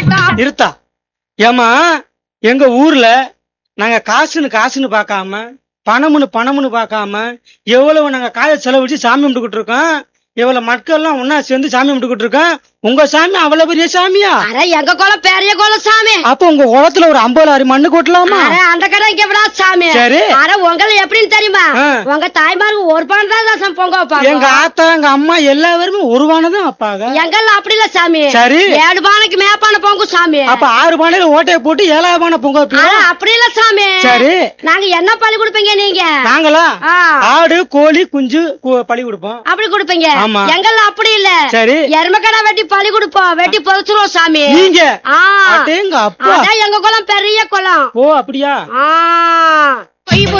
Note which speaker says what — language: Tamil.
Speaker 1: இருக்கட்டும்
Speaker 2: இருத்தா ஏமா எங்க ஊர்ல நாங்க காசுன்னு காசுன்னு பார்க்காம பணம்னு பணம்னு பார்க்காம எவ்வளவு நாங்க காய செலவழிச்சு சாமி கும்பிட்டுக்கிட்டு இருக்கோம் எவ்வளவு மக்கள் எல்லாம் ஒன்னா சேர்ந்து சாமி கும்பிட்டுக்கிட்டு இருக்கோம் உங்க சாமி அவ்வளவு பெரிய சாமியா
Speaker 1: அட எங்க குளம் பெரிய குளம் சாமி
Speaker 2: அப்ப உங்க குளத்துல ஒரு ஐம்பது ஆறு மண்ணு கொட்டலாமா
Speaker 1: அட அந்த கடை இங்க விடா சாமி
Speaker 2: சரி.
Speaker 1: அட உங்களை எப்படின்னு தெரியுமா
Speaker 2: ஆ.
Speaker 1: உங்க தாய்மாருக்கு ஒரு பணம் தான் ரசம் பொங்க வைப்பாங்க
Speaker 2: எங்க ஆத்தா எங்க அம்மா எல்லாருமே ஒருவானதான் அப்பாங்க
Speaker 1: எங்கெல்லாம் அப்படி இல்ல சாமி
Speaker 2: சரி.
Speaker 1: ஏழு பானைக்கு மேப்பான பொங்கு சாமி
Speaker 2: அப்ப ஆறு பானையில ஓட்டையை போட்டு ஏழாவது பானை பொங்க
Speaker 1: அட
Speaker 2: வைப்பீங்க
Speaker 1: அப்படி இல்ல சாமி
Speaker 2: சரி
Speaker 1: நாங்க என்ன பழி கொடுப்பீங்க நீங்க
Speaker 2: நாங்களா
Speaker 1: ஆ.
Speaker 2: ஆடு கோழி குஞ்சு கு- பலி கொடுப்போம்
Speaker 1: அப்படி கொடுப்பீங்க
Speaker 2: ஆமா.
Speaker 1: எங்கெல்லாம் அப்படி இல்ல
Speaker 2: சரி
Speaker 1: எருமக்கடா வெட்டி பழி கொடுப்போம் வெட்டி பொறிச்சிருவோம் சாமி
Speaker 2: நீங்க
Speaker 1: ஆ
Speaker 2: அடேங்க அப்பா
Speaker 1: அதான் எங்க குளம் பெரிய குளம்
Speaker 2: ஓ அப்படியா
Speaker 1: ஆ